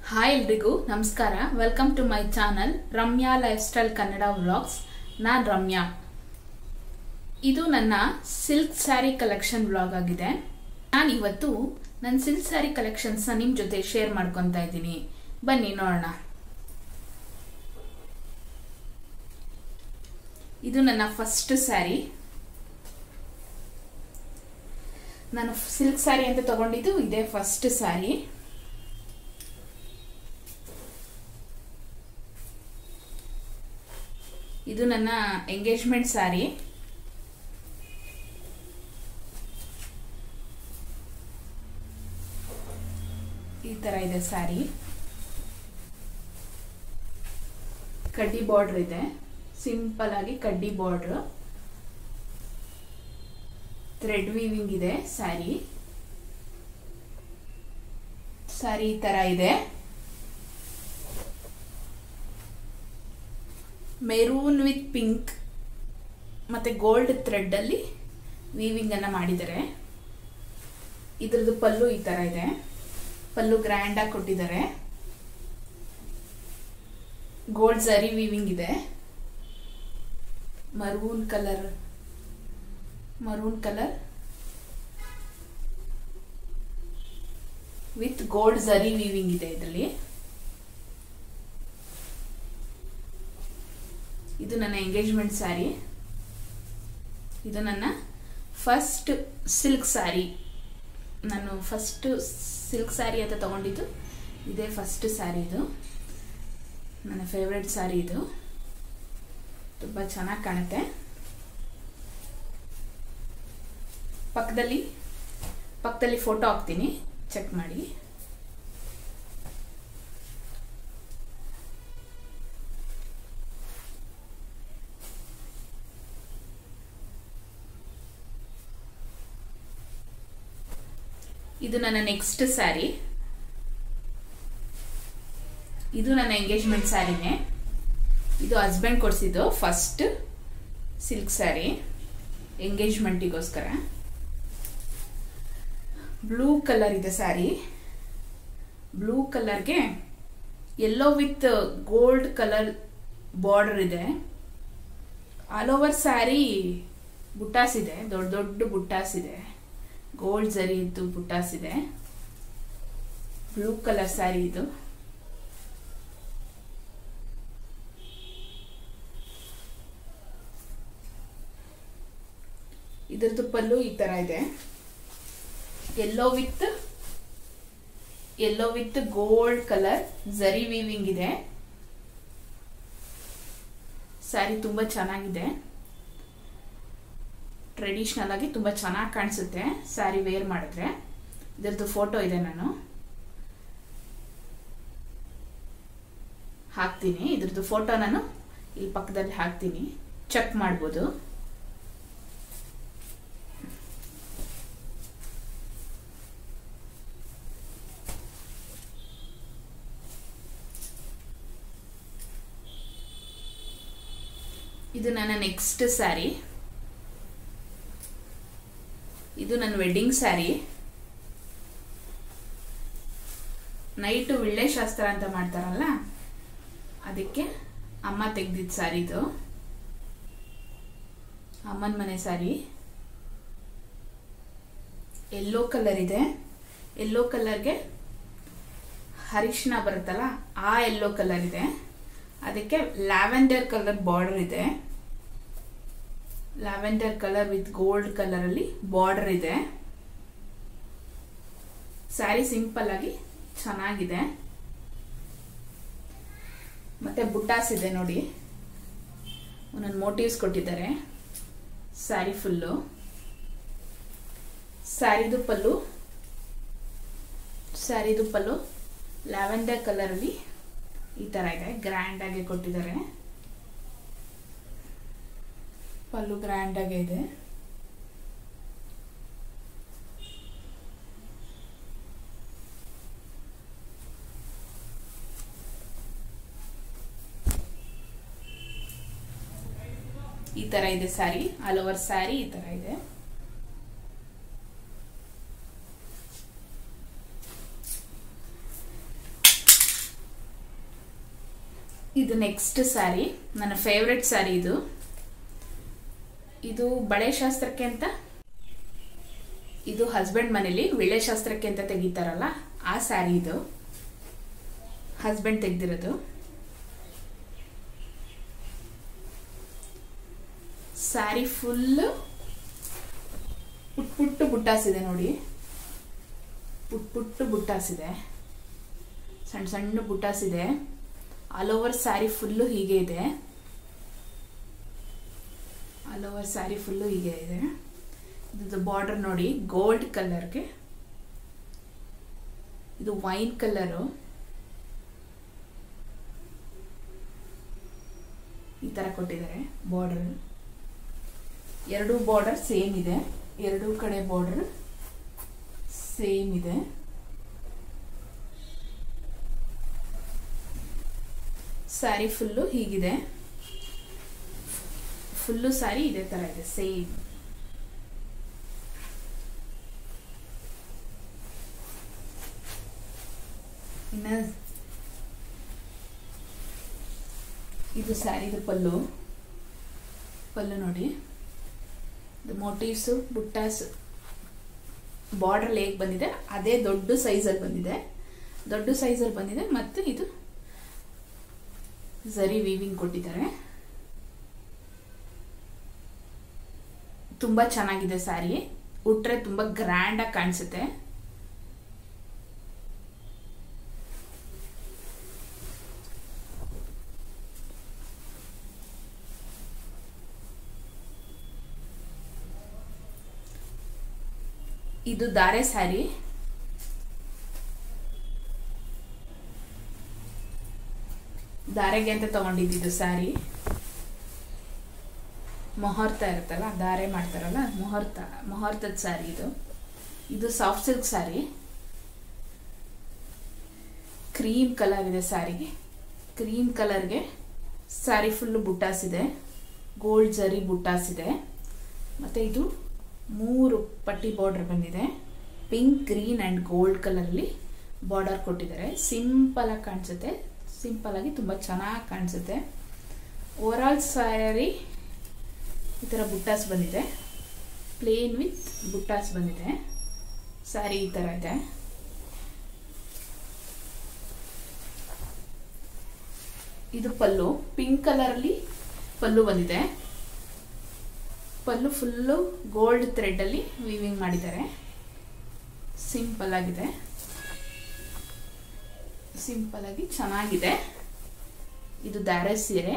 hi ಎಲ್ರಿಗೂ ನಮಸ್ಕಾರ welcome to my channel Ramya lifestyle Kannada vlogs ನಾನು ರಮ್ಯಾ ಇದು ನನ್ನ ಸಿಲ್ಕ್ ಸ್ಯಾರಿ ಕಲೆಕ್ಷನ್ ವ್ಲಾಗ್ ಆಗಿದೆ ನಾನು ಇವತ್ತು ನನ್ನ ಸಿಲ್ಕ್ ಸ್ಯಾರಿ ಕಲೆಕ್ಷನ್ಸ್ನ ನಿಮ್ಮ ಜೊತೆ ಶೇರ್ ಮಾಡ್ಕೊತಾ ಇದ್ದೀನಿ ಬನ್ನಿ ನೋಡೋಣ ಇದು ನನ್ನ ಫಸ್ಟ್ ಸ್ಯಾರಿ ನಾನು ಸಿಲ್ಕ್ ಸ್ಯಾರಿ ಅಂತ ತಗೊಂಡಿದ್ದು ಇದೇ ಫಸ್ಟ್ ಸ್ಯಾರಿ ಇದು ನನ್ನ ಎಂಗೇಜ್ಮೆಂಟ್ ಸ್ಯಾರಿ ಈ ತರ ಇದೆ ಸ್ಯಾರಿ ಕಡ್ಡಿ ಬಾರ್ಡರ್ ಇದೆ ಸಿಂಪಲ್ ಆಗಿ ಕಡ್ಡಿ ಬಾರ್ಡರ್ ಥ್ರೆಡ್ ವೀವಿಂಗ್ ಇದೆ ಸ್ಯಾರಿ ಸ್ಯಾರಿ ಈ ತರ ಇದೆ ಮೆರೂನ್ ವಿತ್ ಪಿಂಕ್ ಮತ್ತೆ ಗೋಲ್ಡ್ ಥ್ರೆಡ್ ಅಲ್ಲಿ ವೀವಿಂಗ್ ಅನ್ನ ಮಾಡಿದ್ದಾರೆ ಇದ್ರದ್ದು ಪಲ್ಲು ಈ ತರ ಇದೆ ಪಲ್ಲು ಗ್ರ್ಯಾಂಡ್ ಆಗಿ ಕೊಟ್ಟಿದ್ದಾರೆ ಗೋಲ್ಡ್ ಜರಿ ವೀವಿಂಗ್ ಇದೆ maroon colour maroon colour with gold zari weaving ಇದೆ ಇದರಲ್ಲಿ ಇದು ನನ್ನ ಎಂಗೇಜ್ಮೆಂಟ್ ಸ್ಯಾರಿ ಇದು ನನ್ನ ಫಸ್ಟ್ ಸಿಲ್ಕ್ ಸ್ಯಾರಿ ನಾನು ಫಸ್ಟ್ ಸಿಲ್ಕ್ ಸ್ಯಾರಿ ಅಂತ ತಗೊಂಡಿದ್ದು ಇದೇ ಫಸ್ಟ್ ಸ್ಯಾರಿ ಇದು ನನ್ನ ಫೇವ್ರೆಟ್ ಸ್ಯಾರಿ ಇದು ತುಂಬ ಚೆನ್ನಾಗಿ ಕಾಣುತ್ತೆ ಪಕ್ಕದಲ್ಲಿ ಪಕ್ಕದಲ್ಲಿ ಫೋಟೋ ಹಾಕ್ತೀನಿ ಚೆಕ್ ಮಾಡಿ ಇದು ನನ್ನ ನೆಕ್ಸ್ಟ್ ಸ್ಯಾರಿ ಇದು ನನ್ನ ಎಂಗೇಜ್ಮೆಂಟ್ ಸ್ಯಾರಿನೇ ಇದು ಹಸ್ಬೆಂಡ್ ಕೊಡಿಸಿದ್ದು ಫಸ್ಟ್ ಸಿಲ್ಕ್ ಸ್ಯಾರಿ ಎಂಗೇಜ್ಮೆಂಟಿಗೋಸ್ಕರ ಬ್ಲೂ ಕಲರ್ ಇದೆ ಸ್ಯಾರಿ ಬ್ಲೂ ಕಲರ್ಗೆ yellow with gold colour border ಇದೆ ಆಲ್ ಓವರ್ ಸ್ಯಾರಿ ಬುಟ್ಟಾಸ್ ಇದೆ ದೊಡ್ಡ ದೊಡ್ಡ ಬುಟ್ಟಾಸ್ ಇದೆ ಗೋಲ್ಡ್ ಜರಿ ಇದ್ದು ಬುಟ್ಟಾಸ್ ಇದೆ ಬ್ಲೂ ಕಲರ್ ಸ್ಯಾರಿ ಇದು ಇದರದ್ದು ಪಲ್ಲು ಈ ತರ ಇದೆ yellow with yellow with gold colour zari weaving ಇದೆ ಸ್ಯಾರಿ ತುಂಬಾ ಚೆನ್ನಾಗಿದೆ ಟ್ರೆಡಿಷ್ನಲ್ ಆಗಿ ತುಂಬ ಚೆನ್ನಾಗಿ ಕಾಣಿಸುತ್ತೆ ಸ್ಯಾರಿ ವೇರ್ ಮಾಡಿದ್ರೆ ಇದರದ್ದು ಫೋಟೋ ಇದೆ ನಾನು ಹಾಕ್ತೀನಿ ಇದ್ರದ್ದು ಫೋಟೋ ನಾನು ಇಲ್ಲಿ ಪಕ್ಕದಲ್ಲಿ ಹಾಕ್ತೀನಿ ಚೆಕ್ ಮಾಡ್ಬೋದು ಇದು ನನ್ನ ನೆಕ್ಸ್ಟ್ ಸ್ಯಾರಿ ಇದು ನನ್ನ ವೆಡ್ಡಿಂಗ್ ಸ್ಯಾರಿ ನೈಟ್ ವಿಳ್ಳೆ ಶಾಸ್ತ್ರ ಅಂತ ಮಾಡ್ತಾರಲ್ಲ ಅದಕ್ಕೆ ಅಮ್ಮ ತೆಗ್ದಿದ್ದ ಸ್ಯಾರಿ ಇದು ಅಮ್ಮನ ಮನೆ ಸ್ಯಾರಿ ಎಲ್ಲೋ ಕಲರ್ ಇದೆ ಎಲ್ಲೋ ಕಲರ್ಗೆ ಹರಿಶಿನ ಬರುತ್ತಲ್ಲ ಆ ಎಲ್ಲೋ ಕಲರ್ ಇದೆ ಅದಕ್ಕೆ ಲ್ಯಾವೆಂಡರ್ ಕಲರ್ ಬಾರ್ಡರ್ ಇದೆ lavender colour with gold colour ಅಲ್ಲಿ ಬಾರ್ಡರ್ ಇದೆ ಸ್ಯಾರಿ ಸಿಂಪಲ್ ಆಗಿ ಚೆನ್ನಾಗಿದೆ ಮತ್ತೆ ಬುಟ್ಟಾಸ್ ಇದೆ ನೋಡಿ ಒಂದೊಂದು ಮೋಟಿವ್ಸ್ ಕೊಟ್ಟಿದ್ದಾರೆ ಸ್ಯಾರಿ ಫುಲ್ಲು ಸ್ಯಾರಿದು ಪಲ್ಲು ಸ್ಯಾರಿದು ಪಲ್ಲು ಲ್ಯಾವೆಂಡರ್ ಕಲರಲ್ಲಿ ಈ ತರ ಇದೆ ಗ್ರ್ಯಾಂಡ್ ಆಗಿ ಕೊಟ್ಟಿದ್ದಾರೆ ಪಲ್ಲು ಗ್ರ್ಯಾಂಡ್ ಆಗಿ ಇದೆ ಈ ತರ ಇದೆ ಸ್ಯಾರಿ ಆಲ್ ಓವರ್ ಸ್ಯಾರಿ ಈ ತರ ಇದೆ ಇದು ನೆಕ್ಸ್ಟ್ ಸ್ಯಾರಿ ನನ್ನ ಫೇವ್ರೆಟ್ ಸ್ಯಾರಿ ಇದು ಇದು ಬಳೆ ಶಾಸ್ತ್ರಕ್ಕೆ ಅಂತ ಇದು ಹಸ್ಬೆಂಡ್ ಮನೇಲಿ ವಿಳೆ ಶಾಸ್ತ್ರಕ್ಕೆ ಅಂತ ತೆಗಿತಾರಲ್ಲ ಆ ಸ್ಯಾರಿ ಇದು ಹಸ್ಬೆಂಡ್ ತೆಗ್ದಿರೋದು ಸ್ಯಾರಿ ಫುಲ್ ಪುಟ್ ಪುಟ್ಟು ಬುಟ್ಟಾಸಿದೆ ನೋಡಿ ಪುಟ್ ಪುಟ್ಟು ಬುಟ್ಟಾಸಿದೆ ಸಣ್ಣ ಸಣ್ಣ ಬುಟ್ಟಾಸಿದೆ ಆಲ್ ಓವರ್ ಸ್ಯಾರಿ ಫುಲ್ಲು ಹೀಗೆ ಇದೆ ಆಲ್ ಓವರ್ ಸ್ಯಾರಿ ಫುಲ್ಲು ಹೀಗೆ ಇದೆ ಇದು ಬಾರ್ಡರ್ ನೋಡಿ ಗೋಲ್ಡ್ ಕಲರ್ಗೆ ಇದು ವೈನ್ ಕಲರು ಈ ತರ ಕೊಟ್ಟಿದ್ದಾರೆ ಬಾರ್ಡರ್ ಎರಡು ಬಾರ್ಡರ್ ಸೇಮ್ ಇದೆ ಎರಡೂ ಕಡೆ ಬಾರ್ಡರ್ ಸೇಮ್ ಇದೆ ಸ್ಯಾರಿ ಫುಲ್ಲು ಹೀಗಿದೆ ಫುಲ್ಲು ಸ್ಯಾರಿ ಇದೇ ತರ ಇದೆ ಸೇಮ್ ಇನ್ನ ಇದು ಸ್ಯಾರಿದು ಪಲ್ಲು ಪಲ್ಲು ನೋಡಿ ಇದು ಮೋಟಿವ್ಸು ಬುಟ್ಟಾಸ್ ಬಾರ್ಡರ್ ಹೇಗೆ ಬಂದಿದೆ ಅದೇ ದೊಡ್ಡ ಸೈಜಲ್ಲಿ ಬಂದಿದೆ ದೊಡ್ಡ ಸೈಜಲ್ಲಿ ಬಂದಿದೆ ಮತ್ತು ಇದು ಝರಿ ವೀವಿಂಗ್ ಕೊಟ್ಟಿದ್ದಾರೆ ತುಂಬ ಚೆನ್ನಾಗಿದೆ ಸ್ಯಾರಿ ಉಟ್ರೆ ತುಂಬ ಗ್ರ್ಯಾಂಡಾಗಿ ಕಾಣಿಸುತ್ತೆ ಇದು ದಾರೆ ಸ್ಯಾರಿ ದಾರೆಗೆ ಅಂತ ತಗೊಂಡಿದ್ದು ಸ್ಯಾರಿ ಮುಹೂರ್ತ ಇರುತ್ತಲ್ಲ ದಾರೆ ಮಾಡ್ತಾರಲ್ಲ ಮುಹೂರ್ತ ಮುಹೂರ್ತದ ಸ್ಯಾರಿ ಇದು ಇದು soft silk saree cream colour ಇದೆ ಸ್ಯಾರಿಗೆ ಕ್ರೀಮ್ ಕಲರ್ಗೆ ಸ್ಯಾರಿ ಫುಲ್ಲು ಬುಟ್ಟಾಸ್ ಇದೆ ಗೋಲ್ಡ್ ಜರಿ ಬುಟ್ಟಾಸ್ ಇದೆ ಮತ್ತು ಇದು ಮೂರು ಪಟ್ಟಿ ಬಾರ್ಡರ್ ಬಂದಿದೆ ಪಿಂಕ್ ಗ್ರೀನ್ ಆ್ಯಂಡ್ ಗೋಲ್ಡ್ ಕಲರಲ್ಲಿ ಬಾರ್ಡರ್ ಕೊಟ್ಟಿದ್ದಾರೆ ಸಿಂಪಲ್ ಆಗಿ ಕಾಣಿಸುತ್ತೆ ಸಿಂಪಲ್ ಆಗಿ ತುಂಬ ಚೆನ್ನಾಗಿ ಕಾಣಿಸುತ್ತೆ ಓವರಾಲ್ ಸ್ಯಾರಿ ಈ ಥರ ಬುಟ್ಟಾಸ್ ಬಂದಿದೆ ಪ್ಲೇನ್ ವಿತ್ ಬುಟ್ಟಾಸ್ ಬಂದಿದೆ ಸ್ಯಾರಿ ಈ ಥರ ಇದೆ ಇದು ಪಲ್ಲು ಪಿಂಕ್ ಕಲರಲ್ಲಿ ಪಲ್ಲು ಬಂದಿದೆ ಪಲ್ಲು ಫುಲ್ಲು ಗೋಲ್ಡ್ ಥ್ರೆಡ್ಡಲ್ಲಿ ವೀವಿಂಗ್ ಮಾಡಿದ್ದಾರೆ ಸಿಂಪಲ್ ಆಗಿದೆ ಸಿಂಪಲ್ ಆಗಿ ಚೆನ್ನಾಗಿದೆ ಇದು ದಾರೆ ಸೀರೆ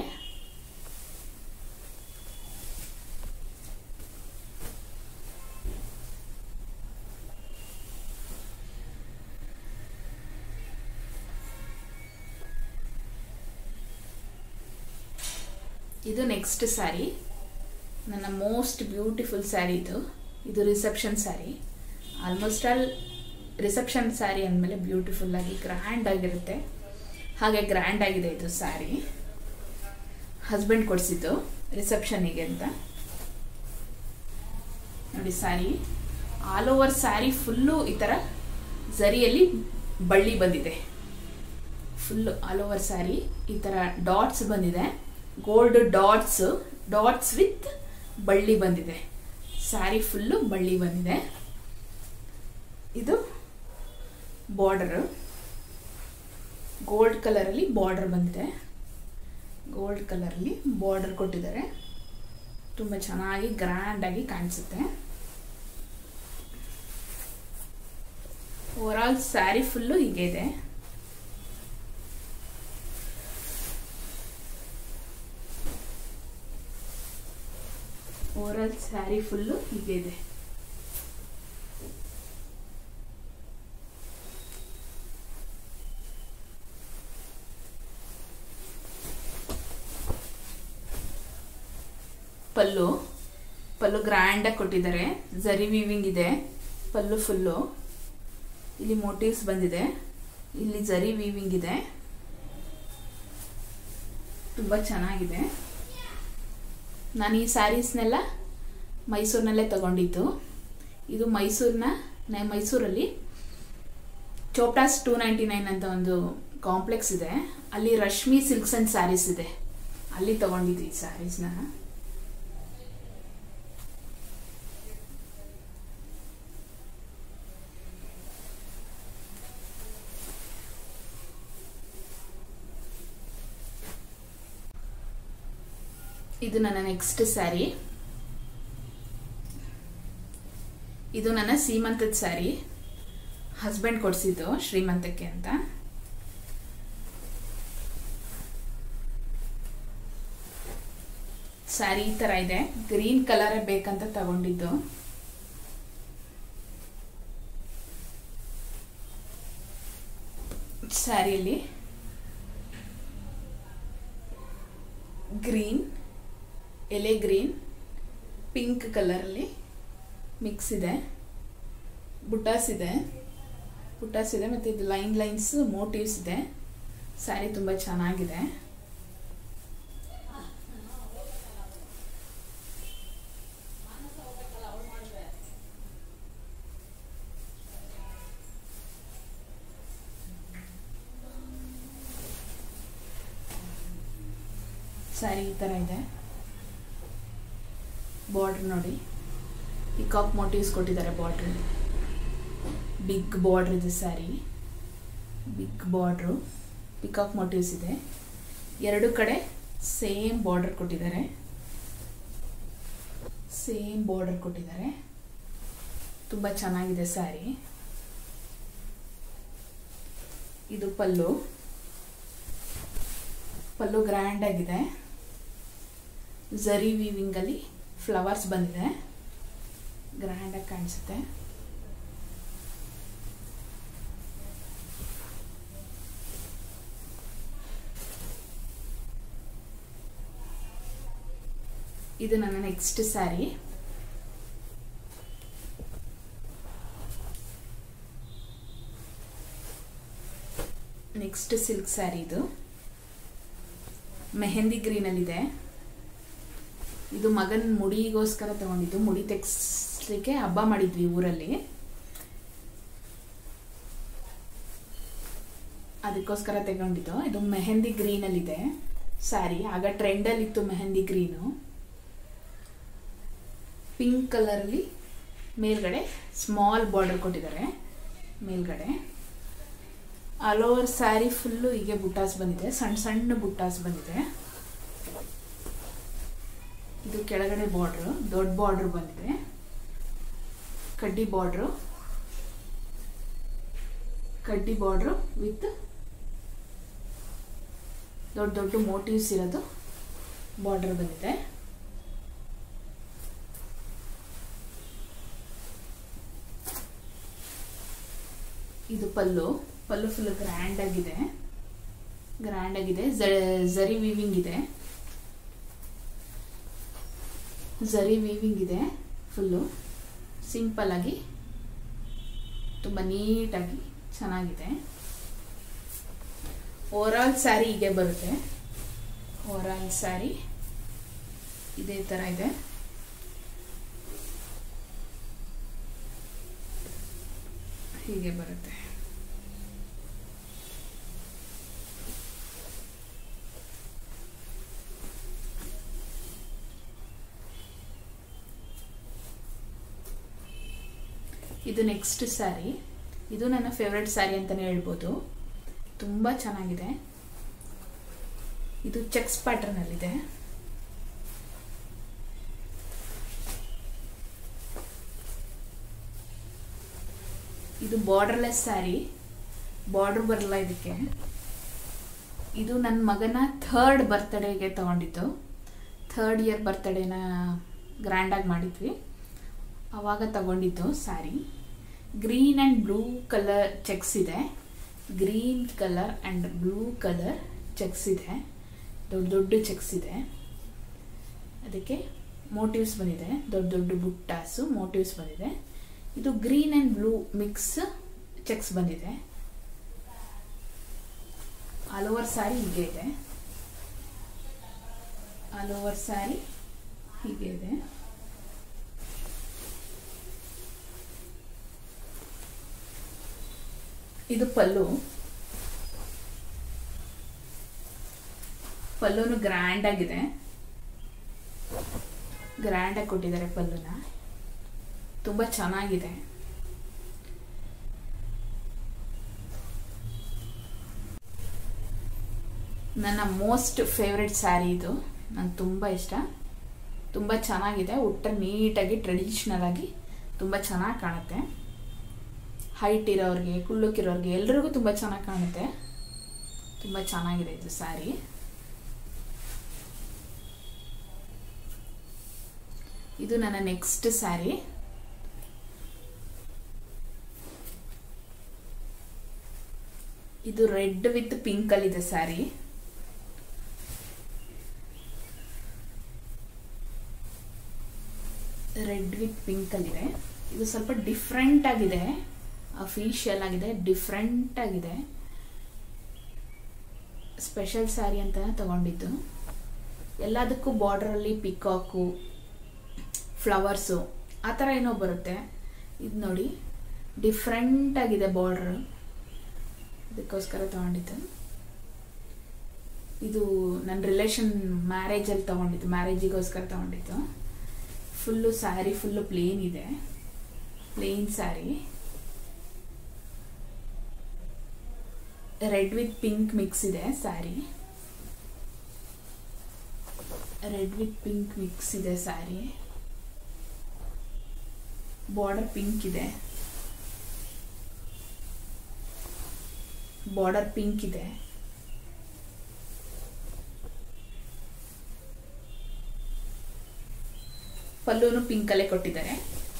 ಇದು ನೆಕ್ಸ್ಟ್ ಸ್ಯಾರಿ ನನ್ನ ಮೋಸ್ಟ್ ಬ್ಯೂಟಿಫುಲ್ ಸ್ಯಾರಿ ಇದು ಇದು reception saree almost all reception saree ಅಂದಮೇಲೆ ಬ್ಯೂಟಿಫುಲ್ ಆಗಿ ಗ್ರ್ಯಾಂಡ್ ಆಗಿರುತ್ತೆ ಹಾಗೆ ಗ್ರ್ಯಾಂಡ್ ಆಗಿದೆ ಇದು ಸ್ಯಾರಿ ಹಸ್ಬೆಂಡ್ ಕೊಡಿಸಿದ್ದು ರಿಸೆಪ್ಷನಿಗೆ ಅಂತ ನೋಡಿ saree all over saree full ಈ ಥರ ಝರಿಯಲ್ಲಿ ಬಳ್ಳಿ ಬಂದಿದೆ ಫುಲ್ಲು ಆಲ್ ಓವರ್ ಸ್ಯಾರಿ ಈ ಥರ ಡಾಟ್ಸ್ ಬಂದಿದೆ ಗೋಲ್ಡ್ ಡಾಟ್ಸ್ ಡಾಟ್ಸ್ ವಿತ್ ಬಳ್ಳಿ ಬಂದಿದೆ ಸ್ಯಾರಿ ಫುಲ್ಲು ಬಳ್ಳಿ ಬಂದಿದೆ ಇದು ಬಾರ್ಡರು ಗೋಲ್ಡ್ ಕಲರಲ್ಲಿ ಬಾರ್ಡರ್ ಬಂದಿದೆ ಗೋಲ್ಡ್ ಕಲರಲ್ಲಿ ಬಾರ್ಡರ್ ಕೊಟ್ಟಿದ್ದಾರೆ ತುಂಬ ಚೆನ್ನಾಗಿ ಗ್ರ್ಯಾಂಡಾಗಿ ಕಾಣಿಸುತ್ತೆ ಓವರಾಲ್ ಸ್ಯಾರಿ ಫುಲ್ಲು ಹೀಗೆ ಇದೆ ಓವರಾಲ್ ಸ್ಯಾರಿ ಫುಲ್ಲು ಹೀಗೆ ಇದೆ ಪಲ್ಲು ಪಲ್ಲು ಗ್ರ್ಯಾಂಡಾಗಿ ಕೊಟ್ಟಿದ್ದಾರೆ ಝರಿ ವೀವಿಂಗ್ ಇದೆ ಪಲ್ಲು ಫುಲ್ಲು ಇಲ್ಲಿ ಮೋಟಿವ್ಸ್ ಬಂದಿದೆ ಇಲ್ಲಿ ಝರಿ ವೀವಿಂಗ್ ಇದೆ ತುಂಬ ಚೆನ್ನಾಗಿದೆ ನಾನು ಈ ಸ್ಯಾರೀಸ್ನೆಲ್ಲ ಮೈಸೂರಿನಲ್ಲೇ ತಗೊಂಡಿದ್ದು ಇದು ಮೈಸೂರಿನ ಮೈಸೂರಲ್ಲಿ ಚೋಪ್ಟಾಸ್ ಟೂ ನೈಂಟಿ ನೈನ್ ಅಂತ ಒಂದು ಕಾಂಪ್ಲೆಕ್ಸ್ ಇದೆ ಅಲ್ಲಿ ರಶ್ಮಿ ಸಿಲ್ಕ್ಸ್ ಅಂಡ್ ಸ್ಯಾರೀಸ್ ಇದೆ ಅಲ್ಲಿ ತಗೊಂಡಿದ್ವಿ ಸ್ಯಾರೀಸ್ನ ಇದು ನನ್ನ ನೆಕ್ಸ್ಟ್ ಸ್ಯಾರಿ ಇದು ನನ್ನ ಸೀಮಂತದ ಸ್ಯಾರಿ ಹಸ್ಬೆಂಡ್ ಕೊಡಿಸಿದ್ದು ಶ್ರೀಮಂತಕ್ಕೆ ಅಂತ ಸ್ಯಾರಿ ಈ ಥರ ಇದೆ ಗ್ರೀನ್ ಕಲರೇ ಬೇಕಂತ ತಗೊಂಡಿದ್ದು ಸ್ಯಾರಿಯಲ್ಲಿ ಗ್ರೀನ್ ಎಲೆ ಗ್ರೀನ್ ಪಿಂಕ್ ಕಲರಲ್ಲಿ ಮಿಕ್ಸ್ ಇದೆ ಬುಟಾಸ್ ಇದೆ ಬುಟಾಸ್ ಇದೆ ಮತ್ತು ಇದು ಲೈನ್ ಲೈನ್ಸ್ ಮೋಟಿವ್ಸ್ ಇದೆ ಸ್ಯಾರಿ ತುಂಬ ಚೆನ್ನಾಗಿದೆ ಸ್ಯಾರಿ ಈ ಥರ ಇದೆ ಬಾರ್ಡ್ರ್ ನೋಡಿ ಪಿಕಾಕ್ ಮೋಟಿವ್ಸ್ ಕೊಟ್ಟಿದ್ದಾರೆ ಬಾರ್ಡ್ರ್ ಬಿಗ್ ಬಾರ್ಡ್ರ್ ಇದೆ sari big border peacock motifs ಇದೆ ಎರಡು ಕಡೆ ಸೇಮ್ ಬಾರ್ಡರ್ ಕೊಟ್ಟಿದ್ದಾರೆ ಸೇಮ್ ಬಾರ್ಡರ್ ಕೊಟ್ಟಿದ್ದಾರೆ ತುಂಬ ಚೆನ್ನಾಗಿದೆ ಸ್ಯಾರಿ ಇದು ಪಲ್ಲು ಪಲ್ಲು ಗ್ರ್ಯಾಂಡ್ ಆಗಿದೆ ಝರಿ ವೀವಿಂಗಲ್ಲಿ ಫ್ಲವರ್ಸ್ ಬಂದಿದೆ ಗ್ರ್ಯಾಂಡಾಗಿ ಕಾಣಿಸುತ್ತೆ ಇದು ನನ್ನ next sari next silk sari ಇದು ಮೆಹಂದಿ ಗ್ರೀನಲ್ಲಿದೆ ಇದು ಮಗನ ಮುಡಿಗೋಸ್ಕರ ತಗೊಂಡಿದ್ದು ಮುಡಿ ತೆಗ್ಸ್ಲಿಕ್ಕೆ ಹಬ್ಬ ಮಾಡಿದ್ವಿ ಊರಲ್ಲಿ ಅದಕ್ಕೋಸ್ಕರ ತಗೊಂಡಿದ್ದು ಇದು ಮೆಹಂದಿ ಗ್ರೀನಲ್ಲಿದೆ ಸ್ಯಾರಿ ಆಗ ಟ್ರೆಂಡಲ್ಲಿತ್ತು ಮೆಹಂದಿ ಗ್ರೀನು ಪಿಂಕ್ ಕಲರಲ್ಲಿ ಮೇಲ್ಗಡೆ ಸ್ಮಾಲ್ ಬಾರ್ಡರ್ ಕೊಟ್ಟಿದ್ದಾರೆ ಮೇಲ್ಗಡೆ ಆಲ್ ಓವರ್ ಸ್ಯಾರಿ ಫುಲ್ಲು ಹೀಗೆ ಬುಟ್ಟಾಸ್ ಬಂದಿದೆ ಸಣ್ಣ ಸಣ್ಣ ಬುಟ್ಟಾಸ್ ಬಂದಿದೆ ಇದು ಕೆಳಗಡೆ ಬಾರ್ಡ್ರು ದೊಡ್ಡ ಬಾರ್ಡ್ರ್ ಬಂದಿದೆ ಕಡ್ಡಿ ಬಾರ್ಡ್ರು ಕಡ್ಡಿ ಬಾರ್ಡ್ರು ವಿತ್ ದೊಡ್ಡ ದೊಡ್ಡ ಮೋಟಿವ್ಸ್ ಇರೋದು ಬಾರ್ಡರ್ ಬಂದಿದೆ ಇದು ಪಲ್ಲು ಪಲ್ಲು ಫುಲ್ ಗ್ರ್ಯಾಂಡ್ ಆಗಿದೆ ಗ್ರ್ಯಾಂಡ್ ಆಗಿದೆ ಝರಿ ವೀವಿಂಗ್ ಇದೆ ಝರಿ ವೀವಿಂಗ್ ಇದೆ ಫುಲ್ಲು ಸಿಂಪಲ್ ಆಗಿ ತುಂಬ ನೀಟಾಗಿ ಚೆನ್ನಾಗಿದೆ ಓವರಾಲ್ ಸ್ಯಾರಿ ಹೀಗೆ ಬರುತ್ತೆ ಓವರಾಲ್ ಸ್ಯಾರಿ ಇದೇ ಥರ ಇದೆ ಹೀಗೆ ಬರುತ್ತೆ ಇದು ನೆಕ್ಸ್ಟ್ ಸ್ಯಾರಿ ಇದು ನನ್ನ ಫೇವ್ರೆಟ್ ಸ್ಯಾರಿ ಅಂತಲೇ ಹೇಳ್ಬೋದು ತುಂಬ ಚೆನ್ನಾಗಿದೆ ಇದು ಚೆಕ್ಸ್ ಪ್ಯಾಟರ್ನಲ್ಲಿದೆ ಇದು ಬಾರ್ಡರ್ಲೆಸ್ ಸ್ಯಾರಿ ಬಾರ್ಡರ್ ಬರಲ್ಲ ಇದಕ್ಕೆ ಇದು ನನ್ನ ಮಗನ ಥರ್ಡ್ ಬರ್ತ್ಡೇಗೆ ತಗೊಂಡಿದ್ದು ಥರ್ಡ್ ಇಯರ್ ಬರ್ತ್ಡೇನ ಗ್ರ್ಯಾಂಡಾಗಿ ಮಾಡಿದ್ವಿ ಆವಾಗ ತಗೊಂಡಿದ್ದು sari green and blue colour checks ಇದೆ green colour and blue colour checks ಇದೆ ದೊಡ್ಡ ದೊಡ್ಡ ಚೆಕ್ಸ್ ಇದೆ ಅದಕ್ಕೆ ಮೋಟಿವ್ಸ್ ಬಂದಿದೆ ದೊಡ್ಡ ದೊಡ್ಡ ಬುಟ್ಟಾಸು ಮೋಟಿವ್ಸ್ ಬಂದಿದೆ ಇದು green and blue mix checks ಬಂದಿದೆ ಆಲ್ ಓವರ್ ಸ್ಯಾರಿ ಹೀಗೆ ಇದೆ ಆಲ್ ಓವರ್ ಸ್ಯಾರಿ ಹೀಗೆ ಇದೆ ಇದು ಪಲ್ಲು ಪಲ್ಲುನು ಗ್ರ್ಯಾಂಡ್ ಆಗಿದೆ ಗ್ರ್ಯಾಂಡ್ ಆಗಿ ಕೊಟ್ಟಿದ್ದಾರೆ ಪಲ್ಲುನ ತುಂಬ ಚೆನ್ನಾಗಿದೆ ನನ್ನ ಮೋಸ್ಟ್ ಫೇವ್ರೆಟ್ ಸ್ಯಾರಿ ಇದು ನಂಗೆ ತುಂಬ ಇಷ್ಟ ತುಂಬ ಚೆನ್ನಾಗಿದೆ ಉಟ್ಟ ನೀಟಾಗಿ ಟ್ರೆಡಿಷ್ನಲ್ ಆಗಿ ತುಂಬ ಚೆನ್ನಾಗಿ ಕಾಣುತ್ತೆ ಹೈಟ್ ಇರೋರಿಗೆ ಕುಳ್ಳಕ್ಕಿರೋರಿಗೆ ಎಲ್ರಿಗೂ ತುಂಬ ಚೆನ್ನಾಗಿ ಕಾಣುತ್ತೆ ತುಂಬ ಚೆನ್ನಾಗಿದೆ ಇದು ಸ್ಯಾರಿ ಇದು ನನ್ನ ನೆಕ್ಸ್ಟ್ ಸ್ಯಾರಿ ಇದು ರೆಡ್ ವಿತ್ ಪಿಂಕ್ ಅಲ್ಲಿ ಇದೆ ಸ್ಯಾರಿ ರೆಡ್ ವಿತ್ ಪಿಂಕ್ ಅಲ್ಲಿದೆ ಇದು ಸ್ವಲ್ಪ ಡಿಫ್ರೆಂಟ್ ಆಗಿದೆ ಅಫಿಷಿಯಲ್ ಆಗಿದೆ ಡಿಫ್ರೆಂಟ್ ಆಗಿದೆ ಸ್ಪೆಷಲ್ ಸ್ಯಾರಿ ಅಂತ ತಗೊಂಡಿದ್ದು ಎಲ್ಲದಕ್ಕೂ ಬಾರ್ಡ್ರಲ್ಲಿ ಪಿಕಾಕು ಫ್ಲವರ್ಸು ಆ ಥರ ಏನೋ ಬರುತ್ತೆ ಇದು ನೋಡಿ ಡಿಫ್ರೆಂಟ್ ಆಗಿದೆ ಬಾರ್ಡ್ರ್ ಅದಕ್ಕೋಸ್ಕರ ತಗೊಂಡಿದ್ದು ಇದು ನನ್ನ ರಿಲೇಷನ್ ಮ್ಯಾರೇಜಲ್ಲಿ ತಗೊಂಡಿದ್ದು ಮ್ಯಾರೇಜಿಗೋಸ್ಕರ ತಗೊಂಡಿದ್ದು ಫುಲ್ಲು ಸ್ಯಾರಿ ಫುಲ್ಲು ಪ್ಲೇನ್ ಇದೆ plain sari red with pink mix ಇದೆ sari red with pink mix ಇದೆ ಸ್ಯಾರಿ ಬಾರ್ಡರ್ ಪಿಂಕ್ ಇದೆ ಬಾರ್ಡರ್ ಪಿಂಕ್ ಇದೆ ಪಲ್ಲುನು ಪಿಂಕಲ್ಲೇ ಕೊಟ್ಟಿದ್ದಾರೆ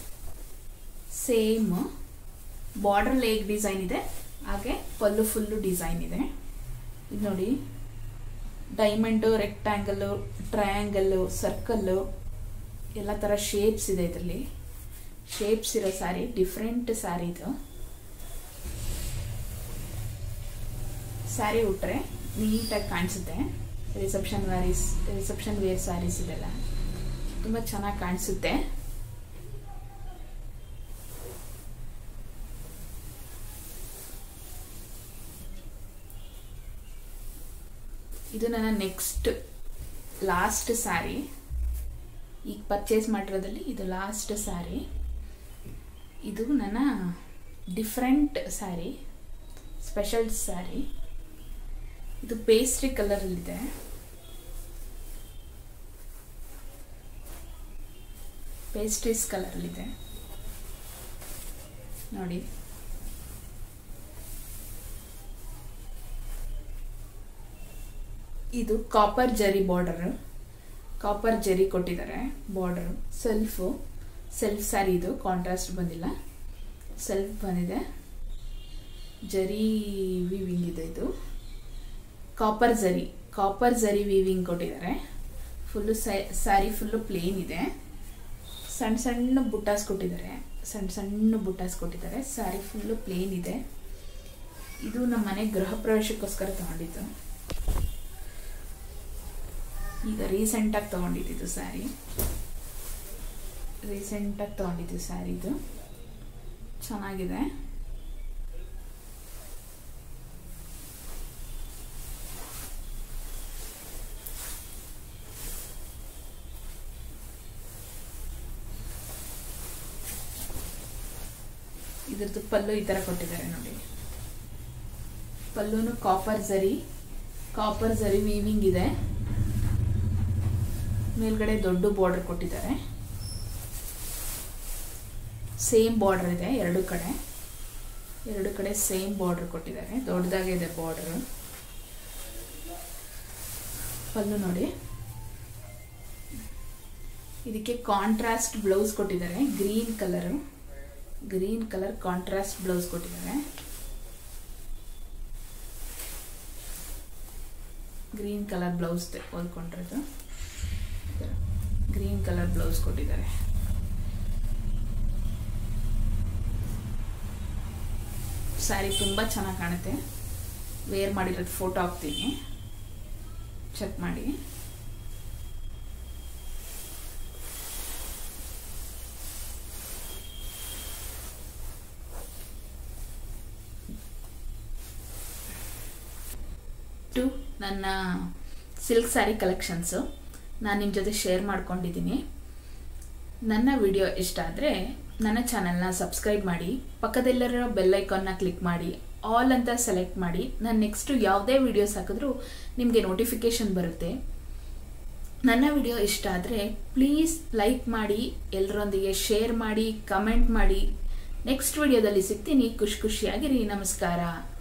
ಸೇಮ್ ಬಾರ್ಡರ್ ಲೇಗ್ ಡಿಸೈನ್ ಇದೆ ಹಾಗೆ ಪಲ್ಲು ಫುಲ್ಲು ಡಿಸೈನ್ ಇದೆ ಇದು ನೋಡಿ ಡೈಮಂಡು ರೆಕ್ಟ್ಯಾಂಗಲ್ಲು ಟ್ರಯಾಂಗಲ್ಲು ಸರ್ಕಲ್ಲು ಎಲ್ಲ ಥರ ಶೇಪ್ಸ್ ಇದೆ ಇದರಲ್ಲಿ ಶೇಪ್ಸ್ ಇರೋ ಸ್ಯಾರಿ ಡಿಫ್ರೆಂಟ್ ಸ್ಯಾರಿ ಇದು ಸ್ಯಾರಿ ಉಟ್ರೆ ನೀಟಾಗಿ ಕಾಣಿಸುತ್ತೆ ರಿಸೆಪ್ಷನ್ ವ್ಯಾರೀಸ್ ರಿಸೆಪ್ಷನ್ ವೇರ್ ಸ್ಯಾರೀಸ್ ಇದೆಲ್ಲ ತುಂಬ ಚೆನ್ನಾಗಿ ಕಾಣಿಸುತ್ತೆ ಇದು ನನ್ನ ನೆಕ್ಸ್ಟ್ ಲಾಸ್ಟ್ ಸ್ಯಾರಿ ಈಗ ಪರ್ಚೇಸ್ ಮಾಡಿರೋದಲ್ಲಿ ಇದು ಲಾಸ್ಟ್ ಸ್ಯಾರಿ ಇದು ನನ್ನ ಡಿಫ್ರೆಂಟ್ ಸ್ಯಾರಿ ಸ್ಪೆಷಲ್ ಸ್ಯಾರಿ ಇದು ಪೇಸ್ಟ್ರಿ ಕಲರಲ್ಲಿದೆ ಪೇಸ್ಟ್ರೀಸ್ ಕಲರಲ್ಲಿದೆ ನೋಡಿ ಇದು ಕಾಪರ್ ಜರಿ ಬಾರ್ಡರ್ ಕಾಪರ್ ಜರಿ ಕೊಟ್ಟಿದ್ದಾರೆ ಬಾರ್ಡರ್ ಸೆಲ್ಫು ಸೆಲ್ಫ್ ಸ್ಯಾರಿ ಇದು ಕಾಂಟ್ರಾಸ್ಟ್ ಬಂದಿಲ್ಲ ಸೆಲ್ಫ್ ಬಂದಿದೆ ಜರಿ ವೀವಿಂಗ್ ಇದೆ ಇದು copper zari copper zari weaving ಕೊಟ್ಟಿದ್ದಾರೆ ಫುಲ್ಲು ಸ್ಯಾರಿ ಫುಲ್ಲು ಪ್ಲೇನ್ ಇದೆ ಸಣ್ಣ ಸಣ್ಣ ಬುಟ್ಟಾಸ್ ಕೊಟ್ಟಿದ್ದಾರೆ ಸಣ್ಣ ಸಣ್ಣ ಬುಟ್ಟಾಸ್ ಕೊಟ್ಟಿದ್ದಾರೆ ಸ್ಯಾರಿ ಫುಲ್ಲು ಪ್ಲೇನ್ ಇದೆ ಇದು ನಮ್ಮ ಮನೆ ಗೃಹ ಪ್ರವೇಶಕ್ಕೋಸ್ಕರ ತಗೊಂಡಿದ್ದು ಈಗ ರೀಸೆಂಟಾಗಿ ತೊಗೊಂಡಿದ್ದು ಸ್ಯಾರಿ ರೀಸೆಂಟಾಗಿ ತೊಗೊಂಡಿದ್ದು ಸ್ಯಾರಿ ಇದು ಚೆನ್ನಾಗಿದೆ ಇದ್ರದ್ದು ಪಲ್ಲು ಈ ಥರ ಕೊಟ್ಟಿದ್ದಾರೆ ನೋಡಿ ಪಲ್ಲುನು copper zari copper zari weaving ಇದೆ ಮೇಲ್ಗಡೆ ದೊಡ್ಡ ಬಾರ್ಡರ್ ಕೊಟ್ಟಿದ್ದಾರೆ ಸೇಮ್ ಬಾರ್ಡರ್ ಇದೆ ಎರಡು ಕಡೆ ಎರಡು ಕಡೆ ಸೇಮ್ ಬಾರ್ಡರ್ ಕೊಟ್ಟಿದ್ದಾರೆ ದೊಡ್ಡದಾಗೆ ಇದೆ ಬಾರ್ಡರ್ ಪಲ್ಲು ನೋಡಿ ಇದಕ್ಕೆ ಕಾಂಟ್ರಾಸ್ಟ್ ಬ್ಲೌಸ್ ಕೊಟ್ಟಿದ್ದಾರೆ green colour green colour contrast blouse ಕೊಟ್ಟಿದ್ದಾರೆ ಗ್ರೀನ್ ಕಲರ್ ಬ್ಲೌಸ್ ಹೊಲ್ಕೊಂಡಿರೋದು ಗ್ರೀನ್ ಕಲರ್ ಬ್ಲೌಸ್ ಕೊಟ್ಟಿದ್ದಾರೆ ಸ್ಯಾರಿ ತುಂಬ ಚೆನ್ನಾಗಿ ಕಾಣುತ್ತೆ ವೇರ್ ಮಾಡಿರೋದು ಫೋಟೋ ಹಾಕ್ತೀನಿ ಚೆಕ್ ಮಾಡಿ ಟು ನನ್ನ ಸಿಲ್ಕ್ ಸ್ಯಾರಿ ಕಲೆಕ್ಷನ್ಸು ನಾನು ನಿಮ್ಮ ಜೊತೆ ಶೇರ್ ಮಾಡ್ಕೊಂಡಿದ್ದೀನಿ ನನ್ನ ವಿಡಿಯೋ ಇಷ್ಟ ಆದರೆ ನನ್ನ ಚಾನಲ್ನ ಸಬ್ಸ್ಕ್ರೈಬ್ ಮಾಡಿ ಪಕ್ಕದಲ್ಲಿರೋ ಬೆಲ್ ಐಕಾನ್ನ ಕ್ಲಿಕ್ ಮಾಡಿ ಆಲ್ ಅಂತ ಸೆಲೆಕ್ಟ್ ಮಾಡಿ ನಾನು ನೆಕ್ಸ್ಟು ಯಾವುದೇ ವಿಡಿಯೋಸ್ ಹಾಕಿದ್ರೂ ನಿಮಗೆ ನೋಟಿಫಿಕೇಷನ್ ಬರುತ್ತೆ ನನ್ನ ವಿಡಿಯೋ ಇಷ್ಟ ಆದರೆ ಪ್ಲೀಸ್ ಲೈಕ್ ಮಾಡಿ ಎಲ್ಲರೊಂದಿಗೆ ಶೇರ್ ಮಾಡಿ ಕಮೆಂಟ್ ಮಾಡಿ ನೆಕ್ಸ್ಟ್ ವಿಡಿಯೋದಲ್ಲಿ ಸಿಗ್ತೀನಿ ಖುಷಿ ಖುಷಿಯಾಗಿರಿ ನಮಸ್ಕಾರ